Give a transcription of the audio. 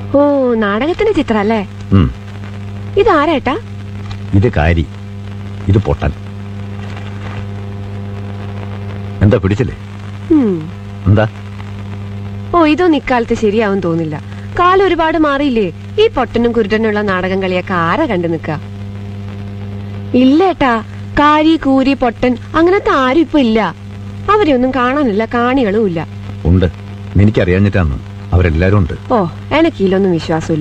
ഓ നാടകത്തിന്റെ ചിത്രം അല്ലേ ഉം. ഇതാരേട്ടാ ഇത് കാരി ഇത് പൊട്ടൻ എന്താ പിടിച്ചില്ലേ ഉം. എന്താ ഓ ഇതൊന്നും ഇക്കാലത്ത് ശരിയാവും തോന്നില്ല കാലം ഒരുപാട് മാറിയില്ലേ ഈ പൊട്ടനും കുരുട്ടനുള്ള നാടകം കളിയൊക്കെ ആരാ കണ്ടു നിക്ക ഇല്ലേട്ടാ കാരി കൂരി പൊട്ടൻ അങ്ങനത്തെ ആരും ഇപ്പൊ ഇല്ല അവരെയൊന്നും കാണാനില്ല കാണികളും ഇല്ല ഉണ്ട് എനിക്കറിയാഞ്ഞിട്ടാണ് അവരെല്ലാരും ഉണ്ട് ഓ എനക്കിലൊന്നും വിശ്വാസമില്ല